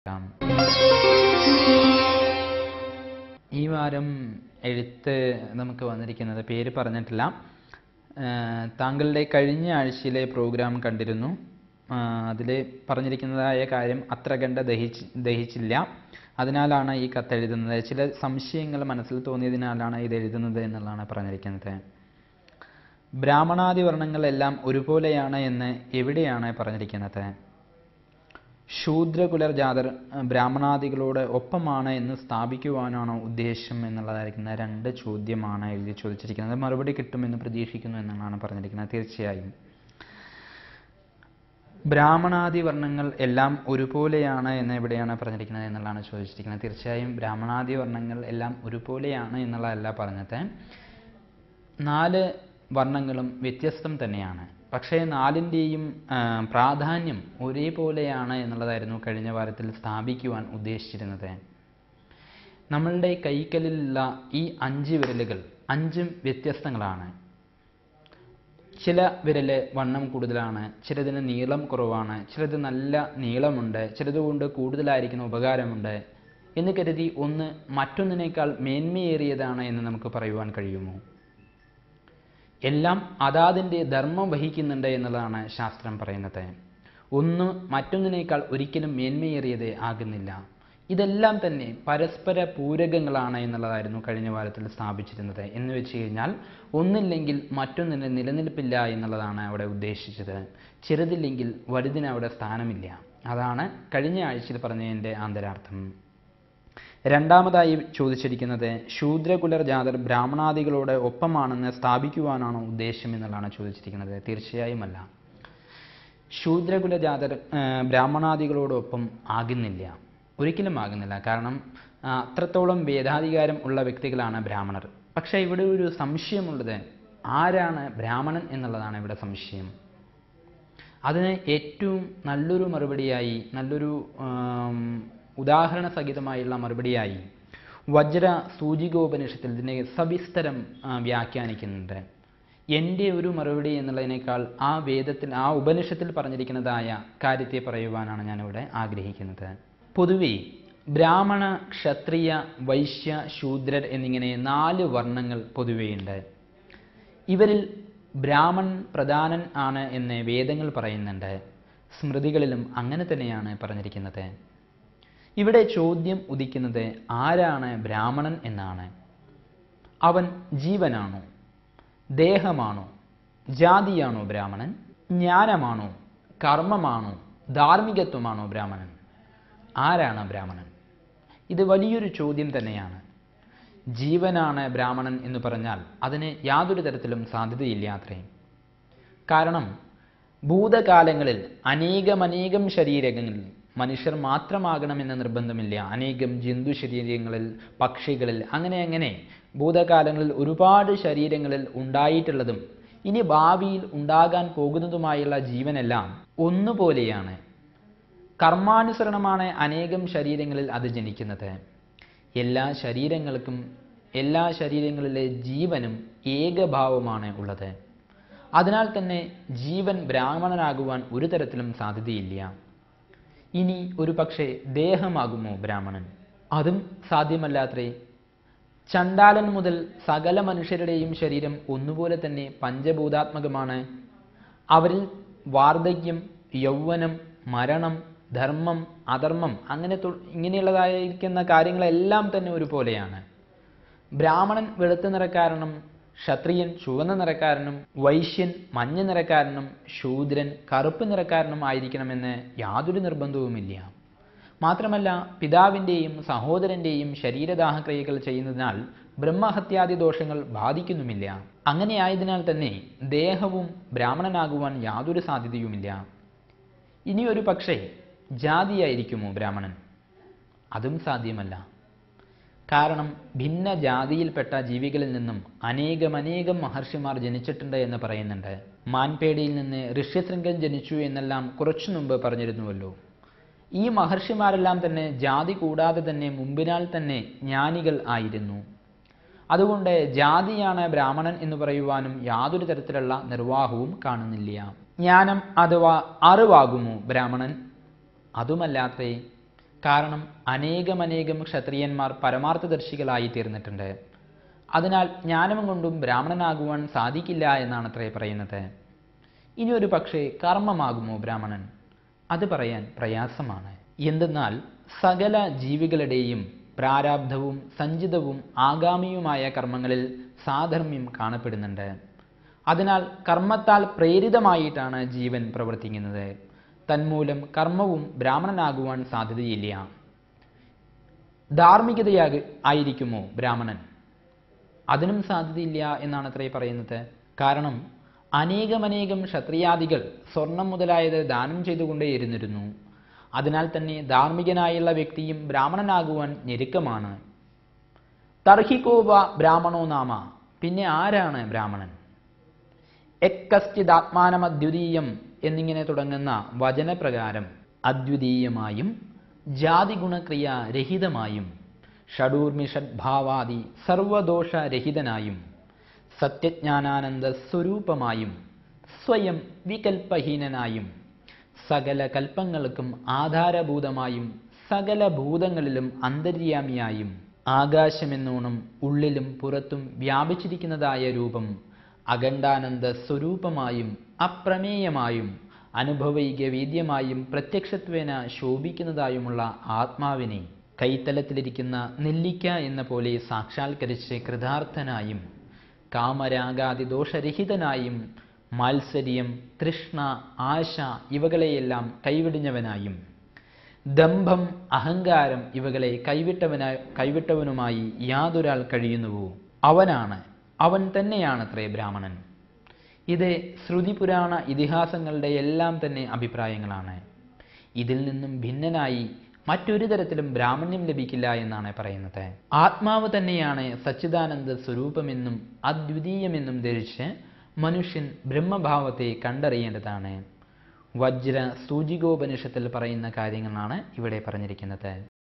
ാം. ഈ വാരം എഴുത്ത് നമുക്ക് വന്നിരിക്കുന്നത് പേര് പറഞ്ഞിട്ടില്ല ആ, താങ്കളുടെ കഴിഞ്ഞ ആഴ്ചയിലെ പ്രോഗ്രാം കണ്ടിരുന്നു അതിൽ പറഞ്ഞിരിക്കുന്നതായ കാര്യം അത്ര കണ്ട് ദഹിച്ച് ദഹിച്ചില്ല അതിനാലാണ് ഈ കത്തെഴുതുന്നത് ചില സംശയങ്ങൾ മനസ്സിൽ തോന്നിയതിനാലാണ് ഇത് എഴുതുന്നത് എന്നുള്ളതാണ് പറഞ്ഞിരിക്കുന്നത് ബ്രാഹ്മണാദി വർണ്ണങ്ങളെല്ലാം ഒരുപോലെയാണ് എന്ന് എവിടെയാണ് പറഞ്ഞിരിക്കുന്നത് ശൂദ്രകുലർ ജാതർ അഹ് ബ്രാഹ്മണാദികളോട് ഒപ്പമാണ് എന്ന് സ്ഥാപിക്കുവാനാണോ ഉദ്ദേശം എന്നുള്ളതായിരിക്കുന്ന രണ്ട് ചോദ്യമാണ് എഴുതി ചോദിച്ചിരിക്കുന്നത് മറുപടി കിട്ടുമെന്ന് പ്രതീക്ഷിക്കുന്നു എന്നാണ് പറഞ്ഞിരിക്കുന്നത് തീർച്ചയായും ബ്രാഹ്മണാദി വർണ്ണങ്ങൾ എല്ലാം ഒരുപോലെയാണ് എന്ന് എവിടെയാണ് പറഞ്ഞിരിക്കുന്നത് എന്നുള്ളതാണ് ചോദിച്ചിരിക്കുന്നത് തീർച്ചയായും ബ്രാഹ്മണാദി വർണ്ണങ്ങൾ എല്ലാം ഒരുപോലെയാണ് എന്നുള്ളതല്ല പറഞ്ഞത് നാല് വർണ്ണങ്ങളും വ്യത്യസ്തം തന്നെയാണ് പക്ഷേ നാലിൻ്റെയും ആ, പ്രാധാന്യം ഒരേപോലെയാണ് എന്നുള്ളതായിരുന്നു കഴിഞ്ഞ വാരത്തിൽ സ്ഥാപിക്കുവാൻ ഉദ്ദേശിച്ചിരുന്നത് നമ്മളുടെ കൈക്കലിലുള്ള ഈ അഞ്ച് വിരലുകൾ അഞ്ചും വ്യത്യസ്തങ്ങളാണ് ചില വിരല് വണ്ണം കൂടുതലാണ് ചിലതിന് നീളം കുറവാണ് ചിലത് നല്ല നീളമുണ്ട് ചിലതുകൊണ്ട് കൂടുതലായിരിക്കുന്ന ഉപകാരമുണ്ട് എന്ന് കരുതി ഒന്ന് മറ്റൊന്നിനേക്കാൾ മേന്മയേറിയതാണ് എന്ന് നമുക്ക് പറയുവാൻ കഴിയുമോ എല്ലാം അതാതിൻ്റെ ധർമ്മം വഹിക്കുന്നുണ്ട് എന്നുള്ളതാണ് ശാസ്ത്രം പറയുന്നത് ഒന്ന് മറ്റൊന്നിനേക്കാൾ ഒരിക്കലും മേന്മയേറിയത് ആകുന്നില്ല ഇതെല്ലാം തന്നെ പരസ്പര പൂരകങ്ങളാണ് എന്നുള്ളതായിരുന്നു കഴിഞ്ഞ വാരത്തിൽ സ്ഥാപിച്ചിരുന്നത് എന്ന് വെച്ച് കഴിഞ്ഞാൽ ഒന്നില്ലെങ്കിൽ മറ്റൊന്നിന് നിലനിൽപ്പില്ല എന്നുള്ളതാണ് അവിടെ ഉദ്ദേശിച്ചത് ചെറുതില്ലെങ്കിൽ വലുതിന് അവിടെ സ്ഥാനമില്ല അതാണ് കഴിഞ്ഞ ആഴ്ചയിൽ പറഞ്ഞതിൻ്റെ ആന്തരാർത്ഥം രണ്ടാമതായി ചോദിച്ചിരിക്കുന്നത് ശൂദ്രകുലർ ജാതർ ബ്രാഹ്മണാദികളോട് ഒപ്പമാണെന്ന് സ്ഥാപിക്കുവാനാണോ ഉദ്ദേശം എന്നുള്ളതാണ് ചോദിച്ചിരിക്കുന്നത് തീർച്ചയായും അല്ല ശൂദ്രകുല ജാതർ ആ, ബ്രാഹ്മണാദികളോടൊപ്പം ആകുന്നില്ല ഒരിക്കലും ആകുന്നില്ല കാരണം ആ, അത്രത്തോളം വേദാധികാരം ഉള്ള വ്യക്തികളാണ് ബ്രാഹ്മണർ പക്ഷേ ഇവിടെ ഒരു സംശയമുള്ളത് ആരാണ് ബ്രാഹ്മണൻ എന്നുള്ളതാണ് ഇവിടെ സംശയം അതിന് ഏറ്റവും നല്ലൊരു മറുപടിയായി നല്ലൊരു ആം, ഉദാഹരണ സഹിതമായുള്ള മറുപടിയായി വജ്ര സൂചികോപനിഷത്തിൽ ഇതിനെ സവിസ്തരം ആ, വ്യാഖ്യാനിക്കുന്നുണ്ട് എൻ്റെ ഒരു മറുപടി എന്നുള്ളതിനേക്കാൾ ആ വേദത്തിൽ ആ ഉപനിഷത്തിൽ പറഞ്ഞിരിക്കുന്നതായ കാര്യത്തെ പറയുവാനാണ് ഞാനിവിടെ ആഗ്രഹിക്കുന്നത് പൊതുവെ ബ്രാഹ്മണ ക്ഷത്രിയ വൈശ്യ ശൂദ്രർ എന്നിങ്ങനെ നാല് വർണ്ണങ്ങൾ പൊതുവെയുണ്ട് ഇവരിൽ ബ്രാഹ്മൺ പ്രധാനൻ ആണ് എന്ന് വേദങ്ങൾ പറയുന്നുണ്ട് സ്മൃതികളിലും അങ്ങനെ തന്നെയാണ് പറഞ്ഞിരിക്കുന്നത് ഇവിടെ ചോദ്യം ഉദിക്കുന്നത് ആരാണ് ബ്രാഹ്മണൻ എന്നാണ് അവൻ ജീവനാണോ ദേഹമാണോ ജാതിയാണോ ബ്രാഹ്മണൻ ജ്ഞാനമാണോ കർമ്മമാണോ ധാർമ്മികത്വമാണോ ബ്രാഹ്മണൻ ആരാണ് ബ്രാഹ്മണൻ ഇത് വലിയൊരു ചോദ്യം തന്നെയാണ് ജീവനാണ് ബ്രാഹ്മണൻ എന്ന് പറഞ്ഞാൽ അതിന് യാതൊരു തരത്തിലും സാധ്യതയില്ലാത്രേ കാരണം ഭൂതകാലങ്ങളിൽ അനേകമനേകം ശരീരങ്ങളിൽ മനുഷ്യർ മാത്രമാകണമെന്ന നിർബന്ധമില്ല അനേകം ജന്തു ശരീരങ്ങളിൽ പക്ഷികളിൽ അങ്ങനെ അങ്ങനെ ഭൂതകാലങ്ങളിൽ ഒരുപാട് ശരീരങ്ങളിൽ ഉണ്ടായിട്ടുള്ളതും ഇനി ഭാവിയിൽ ഉണ്ടാകാൻ പോകുന്നതുമായുള്ള ജീവനെല്ലാം ഒന്നുപോലെയാണ് കർമാനുസരണമാണ് അനേകം ശരീരങ്ങളിൽ അത് ജനിക്കുന്നത് എല്ലാ ശരീരങ്ങൾക്കും എല്ലാ ശരീരങ്ങളിലെ ജീവനും ഏകഭാവമാണ് ഉള്ളത് അതിനാൽ തന്നെ ജീവൻ ബ്രാഹ്മണനാകുവാൻ ഒരു തരത്തിലും സാധ്യതയില്ല ഇനി ഒരു പക്ഷേ ദേഹമാകുമോ ബ്രാഹ്മണൻ അതും സാധ്യമല്ലാത്രേ ചണ്ടാലൻ മുതൽ സകല മനുഷ്യരുടെയും ശരീരം ഒന്നുപോലെ തന്നെ പഞ്ചഭൂതാത്മകമാണ് അവരിൽ വാർദ്ധക്യം യൗവനം മരണം ധർമ്മം അധർമ്മം അങ്ങനെ തു- ഇങ്ങനെയുള്ളതായിരിക്കുന്ന കാര്യങ്ങളെല്ലാം തന്നെ ഒരുപോലെയാണ് ബ്രാഹ്മണൻ വെളുത്ത നിറക്കാരനും ക്ഷത്രിയൻ ചുവന്ന നിറക്കാരനും വൈശ്യൻ മഞ്ഞ നിറക്കാരനും ശൂദ്രൻ കറുപ്പ് നിറക്കാരനും ആയിരിക്കണമെന്ന് യാതൊരു നിർബന്ധവുമില്ല മാത്രമല്ല പിതാവിൻ്റെയും സഹോദരൻ്റെയും ശരീരദാഹക്രിയകൾ ചെയ്യുന്നതിനാൽ ബ്രഹ്മഹത്യാദി ദോഷങ്ങൾ ബാധിക്കുന്നുമില്ല അങ്ങനെയായതിനാൽ തന്നെ ദേഹവും ബ്രാഹ്മണനാകുവാൻ യാതൊരു സാധ്യതയുമില്ല ഇനി ഒരു പക്ഷേ ജാതിയായിരിക്കുമോ ബ്രാഹ്മണൻ അതും സാധ്യമല്ല കാരണം ഭിന്ന ജാതിയിൽപ്പെട്ട ജീവികളിൽ നിന്നും അനേകമനേകം മഹർഷിമാർ ജനിച്ചിട്ടുണ്ട് എന്ന് പറയുന്നുണ്ട് മാൻപേടിയിൽ നിന്ന് ഋഷ്യശൃംഗൻ ജനിച്ചു എന്നെല്ലാം കുറച്ചു മുമ്പ് പറഞ്ഞിരുന്നുവല്ലോ ഈ മഹർഷിമാരെല്ലാം തന്നെ ജാതി കൂടാതെ തന്നെ മുമ്പിനാൽ തന്നെ ജ്ഞാനികൾ ആയിരുന്നു അതുകൊണ്ട് ജാതിയാണ് ബ്രാഹ്മണൻ എന്ന് പറയുവാനും യാതൊരു തരത്തിലുള്ള നിർവാഹവും കാണുന്നില്ല ജ്ഞാനം അഥവാ അറിവാകുമോ ബ്രാഹ്മണൻ അതുമല്ലാത്തേ കാരണം അനേകമനേകം ക്ഷത്രിയന്മാർ പരമാർത്ഥദർശികളായി തീർന്നിട്ടുണ്ട് അതിനാൽ ജ്ഞാനം കൊണ്ടും ബ്രാഹ്മണനാകുവാൻ സാധിക്കില്ല എന്നാണ് അത്രേ പറയുന്നത് ഇനി ഒരു പക്ഷേ കർമ്മമാകുമോ ബ്രാഹ്മണൻ അത് പറയാൻ പ്രയാസമാണ് എന്തെന്നാൽ സകല ജീവികളുടെയും പ്രാരാബ്ധവും സഞ്ചിതവും ആഗാമിയുമായ കർമ്മങ്ങളിൽ സാധർമ്മ്യം കാണപ്പെടുന്നുണ്ട് അതിനാൽ കർമ്മത്താൽ പ്രേരിതമായിട്ടാണ് ജീവൻ പ്രവർത്തിക്കുന്നത് തന്മൂലം കർമ്മവും ബ്രാഹ്മണനാകുവാൻ സാധ്യതയില്ല ധാർമ്മികതയാക ആയിരിക്കുമോ ബ്രാഹ്മണൻ അതിനും സാധ്യതയില്ല എന്നാണ് അത്രേ പറയുന്നത് കാരണം അനേകമനേകം ക്ഷത്രിയാദികൾ സ്വർണം മുതലായത് ദാനം ചെയ്തുകൊണ്ടേയിരുന്നിരുന്നു അതിനാൽ തന്നെ ധാർമ്മികനായുള്ള വ്യക്തിയും ബ്രാഹ്മണനാകുവാൻ ഞെരുക്കമാണ് തർഹികോവ ബ്രാഹ്മണോ നാമ പിന്നെ ആരാണ് ബ്രാഹ്മണൻ എക്കശ്ചിദാത്മാനം അദ്വിതീയം എന്നിങ്ങനെ തുടങ്ങുന്ന വചനപ്രകാരം അദ്വിതീയമായും ജാതിഗുണക്രിയ രഹിതമായും ഷഡൂർമിഷഡ്ഭാവാദി സർവദോഷരഹിതനായും സത്യജ്ഞാനാനന്ദ സ്വരൂപമായും സ്വയം വികൽപ്പഹീനനായും സകല കൽപ്പങ്ങൾക്കും ആധാരഭൂതമായും സകല ഭൂതങ്ങളിലും അന്തര്യാമിയായും ആകാശമെന്നോണം ഉള്ളിലും പുറത്തും വ്യാപിച്ചിരിക്കുന്നതായ രൂപം അഖണ്ഡാനന്ദ സ്വരൂപമായും അപ്രമേയമായും അനുഭവൈകവേദ്യമായും പ്രത്യക്ഷത്വേന ശോഭിക്കുന്നതായുമുള്ള ആത്മാവിനെ കൈത്തലത്തിലിരിക്കുന്ന നെല്ലിക്ക എന്ന പോലെ സാക്ഷാത്കരിച്ച് കൃതാർത്ഥനായും കാമരാഗാദി ദോഷരഹിതനായും മാത്സര്യം തൃഷ്ണ ആശ ഇവകളെയെല്ലാം കൈവിടിഞ്ഞവനായും ദംഭം അഹങ്കാരം ഇവകളെ കൈവിട്ടവന കൈവിട്ടവനുമായി യാതൊരാൾ കഴിയുന്നുവോ അവനാണ് അവൻ തന്നെയാണത്രേ ബ്രാഹ്മണൻ ഇത് ശ്രുതിപുരാണ ഇതിഹാസങ്ങളുടെ എല്ലാം തന്നെ അഭിപ്രായങ്ങളാണ് ഇതിൽ നിന്നും ഭിന്നനായി മറ്റൊരു തരത്തിലും ബ്രാഹ്മണ്യം ലഭിക്കില്ല എന്നാണ് പറയുന്നത് ആത്മാവ് തന്നെയാണ് സച്ചിദാനന്ദ സ്വരൂപമെന്നും അദ്വിതീയമെന്നും ധരിച്ച് മനുഷ്യൻ ബ്രഹ്മഭാവത്തെ കണ്ടറിയേണ്ടതാണ് വജ്ര സൂചികോപനിഷത്തിൽ പറയുന്ന കാര്യങ്ങളാണ് ഇവിടെ പറഞ്ഞിരിക്കുന്നത്